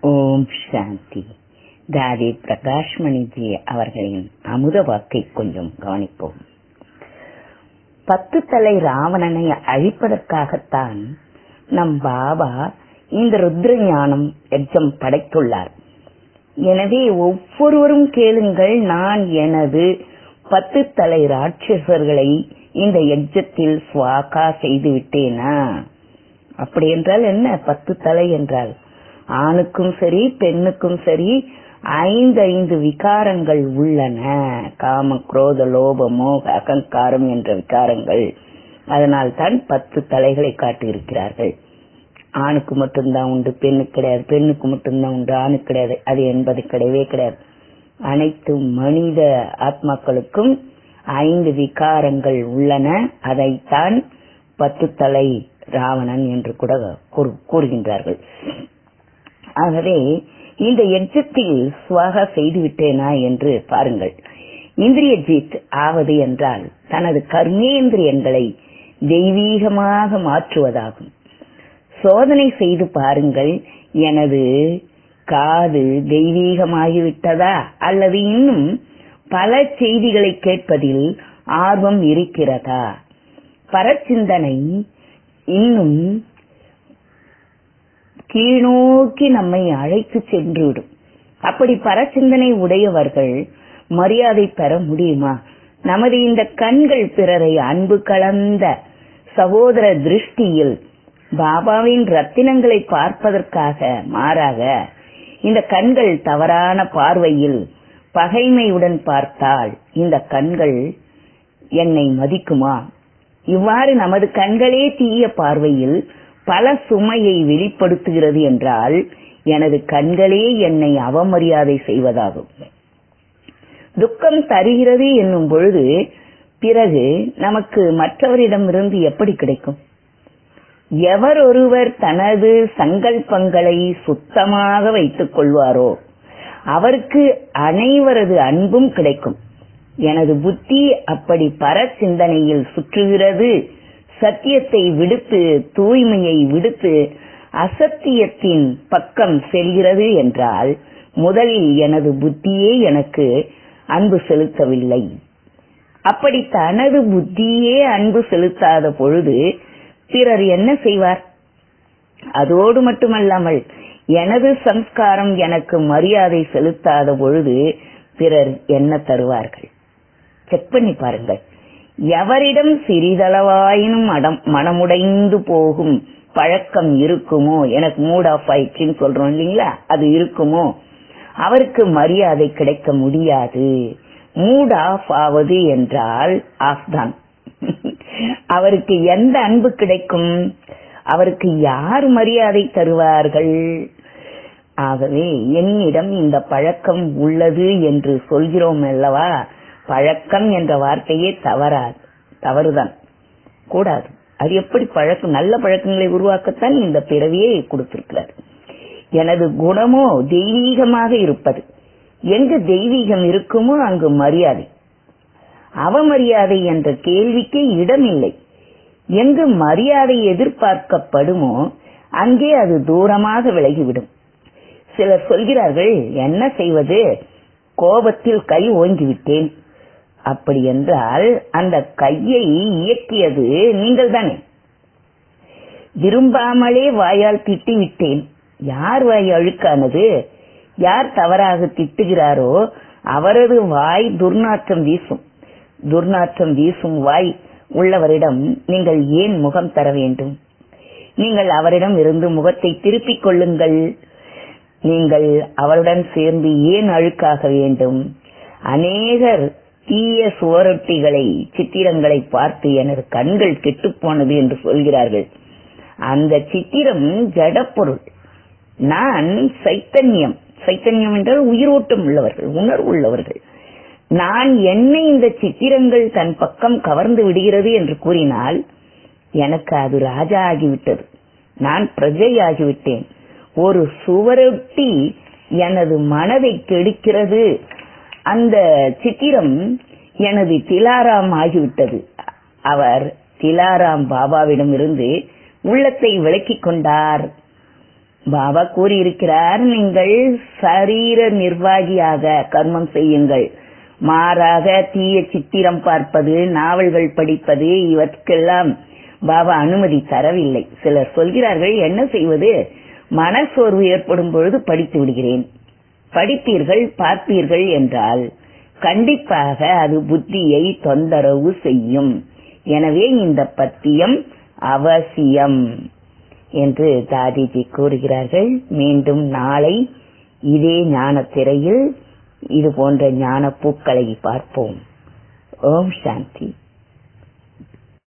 ஓம் சாந்தி தாதி பிரகாஷ் மணிஜி அவர்களின் அமுத வாக்கை கொஞ்சம் கவனிப்போம் பத்து தலை ராவணனை அழிப்பதற்காகத்தான் நம் பாபா இந்த ருத்ர ஞானம் எச்சம் படைத்துள்ளார் எனவே ஒவ்வொருவரும் கேளுங்கள் நான் எனது பத்து தலை ராட்சசர்களை இந்த யஜ்ஜத்தில் சுவாகா செய்து விட்டேனா அப்படி என்றால் என்ன பத்து தலை என்றால் ஆணுக்கும் சரி பெண்ணுக்கும் சரி ஐந்து ஐந்து விகாரங்கள் உள்ளன காம குரோத லோப மோக அகங்காரம் என்ற விகாரங்கள் அதனால் தான் பத்து தலைகளை காட்டியிருக்கிறார்கள் ஆணுக்கு மட்டும்தான் உண்டு பெண்ணுக்கு கிடையாது பெண்ணுக்கு மட்டும்தான் உண்டு ஆணுக்கு கிடையாது அது என்பது கிடையவே கிடையாது அனைத்து மனித ஆத்மாக்களுக்கும் ஐந்து விகாரங்கள் உள்ளன அதைத்தான் பத்து தலை ராவணன் என்று கூட கூறுகின்றார்கள் ஆகவே இந்த எச்சத்தில் சுவாகா செய்து விட்டேனா என்று பாருங்கள் இந்திரிய ஜீத் ஆவது என்றால் தனது கர்மேந்திரியங்களை தெய்வீகமாக மாற்றுவதாகும் சோதனை செய்து பாருங்கள் எனது காது தெய்வீகமாகிவிட்டதா அல்லது இன்னும் பல செய்திகளை கேட்பதில் ஆர்வம் இருக்கிறதா பரச்சிந்தனை இன்னும் கீழ்நோக்கி நம்மை அழைத்து சென்றுவிடும் அப்படி பரச்சிந்தனை உடையவர்கள் மரியாதை பெற முடியுமா நமது இந்த கண்கள் பிறரை அன்பு கலந்த சகோதர திருஷ்டியில் பாபாவின் ரத்தினங்களை பார்ப்பதற்காக மாறாக இந்த கண்கள் தவறான பார்வையில் பகைமையுடன் பார்த்தால் இந்த கண்கள் என்னை மதிக்குமா இவ்வாறு நமது கண்களே தீய பார்வையில் பல சுமையை வெளிப்படுத்துகிறது என்றால் எனது கண்களே என்னை அவமரியாதை செய்வதாகும் துக்கம் தருகிறது என்னும் பொழுது பிறகு நமக்கு மற்றவரிடமிருந்து எப்படி கிடைக்கும் எவர் ஒருவர் தனது சங்கல்பங்களை சுத்தமாக வைத்துக் கொள்வாரோ அவருக்கு அனைவரது அன்பும் கிடைக்கும் எனது புத்தி அப்படி பர சிந்தனையில் சுற்றுகிறது சத்தியத்தை விடுத்து தூய்மையை விடுத்து அசத்தியத்தின் பக்கம் செல்கிறது என்றால் முதலில் எனது புத்தியே எனக்கு அன்பு செலுத்தவில்லை அப்படி தனது புத்தியே அன்பு செலுத்தாத பொழுது பிறர் என்ன செய்வார் அதோடு மட்டுமல்லாமல் எனது சம்ஸ்காரம் எனக்கு மரியாதை செலுத்தாத பொழுது பிறர் என்ன தருவார்கள் செக் பண்ணி பாருங்கள் எவரிடம் சிறிதளவாயினும் அடம் மனமுடைந்து போகும் பழக்கம் இருக்குமோ எனக்கு மூட் ஆஃப் ஆயிடுச்சுன்னு சொல்றோம் இல்லைங்களா அது இருக்குமோ அவருக்கு மரியாதை கிடைக்க முடியாது மூட் ஆஃப் ஆவது என்றால் ஆஃப் தான் அவருக்கு எந்த அன்பு கிடைக்கும் அவருக்கு யார் மரியாதை தருவார்கள் ஆகவே என்னிடம் இந்த பழக்கம் உள்ளது என்று சொல்கிறோம் அல்லவா பழக்கம் என்ற வார்த்தையே தவறாது தவறுதான் கூடாது அது எப்படி பழக்கம் நல்ல பழக்கங்களை உருவாக்கத்தான் இந்த பிறவியை கொடுத்திருக்கிறார் எனது குணமோ தெய்வீகமாக இருப்பது எங்கு தெய்வீகம் இருக்குமோ அங்கு மரியாதை அவமரியாதை என்ற கேள்விக்கே இடமில்லை எங்கு மரியாதை எதிர்பார்க்கப்படுமோ அங்கே அது தூரமாக விலகிவிடும் சிலர் சொல்கிறார்கள் என்ன செய்வது கோபத்தில் கை ஓங்கிவிட்டேன் அப்படி என்றால் அந்த கையை இயக்கியது நீங்கள் தானே விரும்பாமலே வாயால் திட்டி விட்டேன் யார் வாய் அழுக்கானது யார் தவறாக திட்டுகிறாரோ அவரது வாய் துர்நாற்றம் வீசும் துர்நாற்றம் வீசும் வாய் உள்ளவரிடம் நீங்கள் ஏன் முகம் தர வேண்டும் நீங்கள் அவரிடம் இருந்து முகத்தை திருப்பிக் கொள்ளுங்கள் நீங்கள் அவருடன் சேர்ந்து ஏன் அழுக்காக வேண்டும் அநேகர் தீய சுவரொட்டிகளை சித்திரங்களை பார்த்து எனது கண்கள் கெட்டுப்போனது என்று சொல்கிறார்கள் அந்த சித்திரம் ஜடப்பொருள் நான் சைத்தன்யம் சைத்தன்யம் என்றால் உயிரோட்டம் உள்ளவர்கள் உணர்வு உள்ளவர்கள் நான் என்னை இந்த சித்திரங்கள் தன் பக்கம் கவர்ந்து விடுகிறது என்று கூறினால் எனக்கு அது ராஜா ஆகிவிட்டது நான் பிரஜை ஆகிவிட்டேன் ஒரு சுவரொட்டி எனது மனதை கெடுக்கிறது அந்த சித்திரம் எனது திலாராம் ஆகிவிட்டது அவர் திலாராம் பாபாவிடம் இருந்து உள்ளத்தை விலக்கிக் கொண்டார் பாபா கூறியிருக்கிறார் நீங்கள் சரீர நிர்வாகியாக கர்மம் செய்யுங்கள் மாறாக தீய சித்திரம் பார்ப்பது நாவல்கள் படிப்பது இவற்றுக்கெல்லாம் பாபா அனுமதி தரவில்லை சிலர் சொல்கிறார்கள் என்ன செய்வது மனசோர்வு ஏற்படும் பொழுது படித்து விடுகிறேன் படிப்பீர்கள் பார்ப்பீர்கள் என்றால் கண்டிப்பாக அது புத்தியை தொந்தரவு செய்யும் எனவே இந்த பத்தியம் அவசியம் என்று தாதிஜி கூறுகிறார்கள் மீண்டும் நாளை இதே ஞான திரையில் இது போன்ற ஞான பூக்களை பார்ப்போம் ஓம் சாந்தி